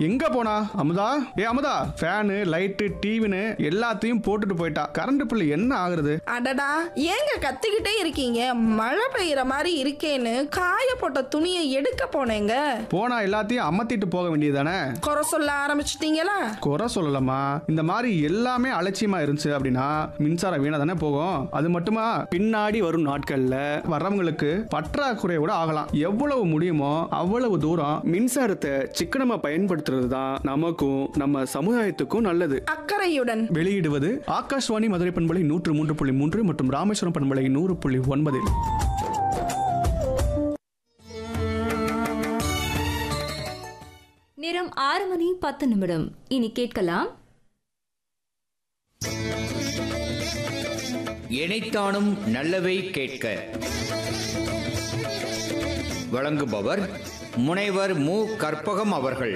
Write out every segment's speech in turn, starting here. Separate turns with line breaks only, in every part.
எங்க போனா அமுதா ஏ அமுதா ஃபேனு லைட்டு டிவின்னு எல்லாத்தையும் போட்டுட்டு போயிட்டா கரண்ட் பில் என்ன ஆகுறது
அடடா ஏங்க கத்திக்கிட்டே இருக்கீங்க மழை பெய்யற மாதிரி இருக்கேன்னு காய போட்ட துணியை எடுக்க போனேங்க
போனா எல்லாத்தையும் அமர்த்திட்டு போக வேண்டியதானே
குறை சொல்ல ஆரம்பிச்சிட்டீங்களா
குறை சொல்லலாமா இந்த மாதிரி எல்லாமே அலட்சியமா இருந்துச்சு அப்படின்னா மின்சாரம் வீணா தானே போகும் அது மட்டுமா பின்னாடி வரும் நாட்கள்ல வர்றவங்களுக்கு பற்றாக்குறையோட ஆகலாம் எவ்வளவு முடியுமோ அவ்வளவு தூரம் மின்சாரத்தை சிக்கனமா பயன்படுத்துறது தான் நமக்கும் நம்ம சமுதாயத்துக்கும் நல்லது
அக்கறையுடன்
வெளியிடுவது ஆகாஷ்வாணி மதுரை பண்பலை நூற்று மூன்று புள்ளி மூன்று மற்றும் ராமேஸ்வரம் பண்பலை நூறு புள்ளி ஒன்பதில்
நேரம் ஆறு மணி பத்து நிமிடம் இனி கேட்கலாம்
இணைத்தானும் நல்லவை கேட்க வழங்குபவர் முனைவர் மு கற்பகம் அவர்கள்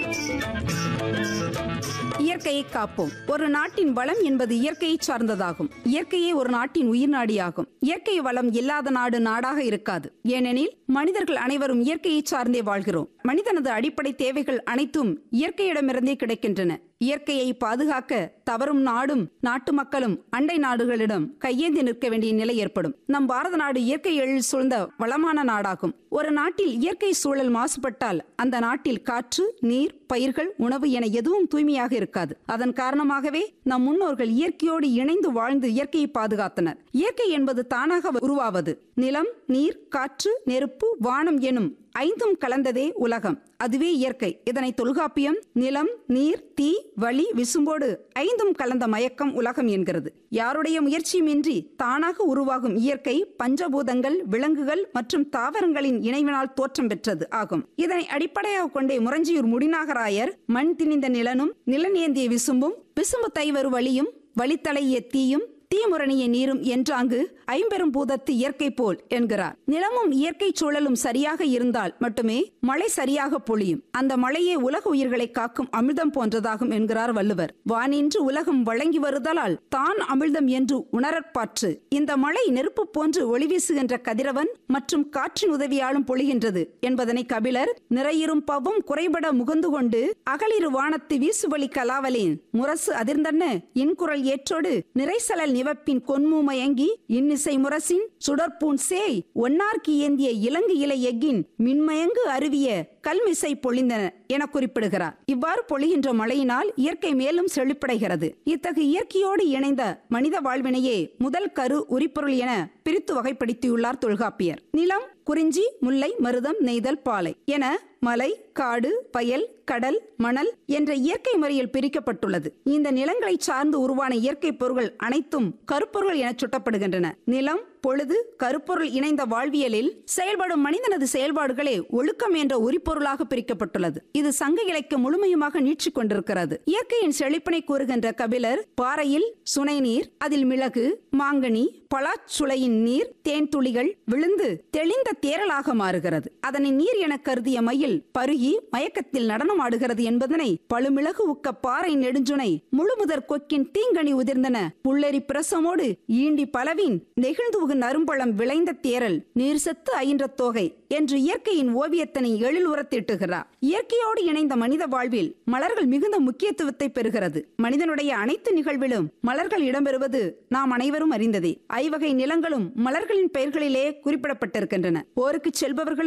இயற்கையை காப்போம் ஒரு நாட்டின் வளம் என்பது இயற்கையை சார்ந்ததாகும் இயற்கையே ஒரு நாட்டின் உயிர்நாடியாகும் இயற்கை வளம் இல்லாத நாடு நாடாக இருக்காது ஏனெனில் மனிதர்கள் அனைவரும் இயற்கையை சார்ந்தே வாழ்கிறோம் மனிதனது அடிப்படை தேவைகள் அனைத்தும் இயற்கையிடமிருந்தே கிடைக்கின்றன இயற்கையை பாதுகாக்க தவறும் நாடும் நாட்டு மக்களும் அண்டை நாடுகளிடம் கையேந்தி நிற்க வேண்டிய நிலை ஏற்படும் நம் பாரத நாடு இயற்கை எழில் சூழ்ந்த வளமான நாடாகும் ஒரு நாட்டில் இயற்கை சூழல் மாசுபட்டால் அந்த நாட்டில் காற்று நீர் பயிர்கள் உணவு என எதுவும் தூய்மையாக இருக்காது அதன் காரணமாகவே நம் முன்னோர்கள் இயற்கையோடு இணைந்து வாழ்ந்து இயற்கையை பாதுகாத்தனர் இயற்கை என்பது தானாக உருவாவது நிலம் நீர் காற்று நெருப்பு வானம் எனும் ஐந்தும் கலந்ததே உலகம் அதுவே இயற்கை இதனை தொல்காப்பியம் நிலம் நீர் தீ வழி விசும்போடு ஐந்தும் கலந்த மயக்கம் உலகம் என்கிறது யாருடைய முயற்சியுமின்றி தானாக உருவாகும் இயற்கை பஞ்சபூதங்கள் விலங்குகள் மற்றும் தாவரங்களின் இணைவினால் தோற்றம் பெற்றது ஆகும் இதனை அடிப்படையாக கொண்டே முரஞ்சியூர் முடிநாகராயர் மண் திணிந்த நிலனும் நிலநேந்திய விசும்பும் விசும்பு தைவரு வழியும் வழித்தலைய தீயும் தீமுரணிய நீரும் என்றாங்கு ஐம்பெரும் பூதத்து இயற்கை போல் என்கிறார் நிலமும் இயற்கை சூழலும் சரியாக இருந்தால் மட்டுமே மழை சரியாக பொழியும் அந்த மழையே உலக உயிர்களை காக்கும் அமிர்தம் போன்றதாகும் என்கிறார் வள்ளுவர் வானின்று உலகம் வழங்கி வருதலால் தான் அமிர்தம் என்று உணரற்பாற்று இந்த மழை நெருப்பு போன்று ஒளி வீசுகின்ற கதிரவன் மற்றும் காற்றின் உதவியாலும் பொழிகின்றது என்பதனை கபிலர் நிறையிரும் பவும் குறைபட முகந்து கொண்டு அகலிரு வானத்து வீசுவழி கலாவலேன் முரசு அதிர்ந்தன்ன இன்குரல் ஏற்றோடு நிறைசலல் நிவப்பின் கொன்மு மயங்கி இன்னிசை முரசின் சுடற்பூன் சேய் ஒன்னார்க்கு ஏந்திய இலங்கு இலை எஃகின் மின்மயங்கு அருவிய கல்மிசை பொழிந்தன என குறிப்பிடுகிறார் இவ்வாறு பொழிகின்ற மழையினால் இயற்கை மேலும் செழிப்படைகிறது இத்தகைய இயற்கையோடு இணைந்த மனித வாழ்வினையே முதல் கரு உரிப்பொருள் என பிரித்து வகைப்படுத்தியுள்ளார் தொல்காப்பியர் நிலம் குறிஞ்சி முல்லை மருதம் நெய்தல் பாலை என மலை காடு பயல் கடல் மணல் என்ற இயற்கை முறையில் பிரிக்கப்பட்டுள்ளது இந்த நிலங்களை சார்ந்து உருவான இயற்கை பொருள்கள் அனைத்தும் கருப்பொருள் என சுட்டப்படுகின்றன நிலம் பொழுது கருப்பொருள் இணைந்த வாழ்வியலில் செயல்படும் மனிதனது செயல்பாடுகளே ஒழுக்கம் என்ற உரிப்பொருளாக பிரிக்கப்பட்டுள்ளது இது சங்க இலக்கியம் முழுமையுமாக நீட்சிக் கொண்டிருக்கிறது இயற்கையின் செழிப்பினை கூறுகின்ற கபிலர் பாறையில் சுனை நீர் அதில் மிளகு மாங்கனி பலாச்சுளையின் நீர் தேன் துளிகள் விழுந்து தெளிந்த தேரலாக மாறுகிறது அதனை நீர் என கருதிய மயில் பருகி மயக்கத்தில் நடனம் ஆடுகிறது என்பதனை பழுமிளகு உக்க பாறை நெடுஞ்சுனை முழுமுதற் கொக்கின் தீங்கனி உதிர்ந்தன புள்ளெரி பிரசமோடு ஈண்டி பலவின் நெகிழ்ந்து நறும்பழம் விளைந்த தேரல் நீர் செத்து அயின்ற தோகை என்று இயற்கையின் ஓவியத்தினை எழில் உரத்திட்டுகிறார் இயற்கையோடு இணைந்த மனித வாழ்வில் மலர்கள் மிகுந்த முக்கியத்துவத்தை பெறுகிறது மனிதனுடைய அனைத்து நிகழ்விலும் மலர்கள் இடம்பெறுவது நாம் அனைவரும் அறிந்ததே ஐவகை நிலங்களும் மலர்களின் பெயர்களிலே குறிப்பிடப்பட்டிருக்கின்றன போருக்கு செல்பவர்கள்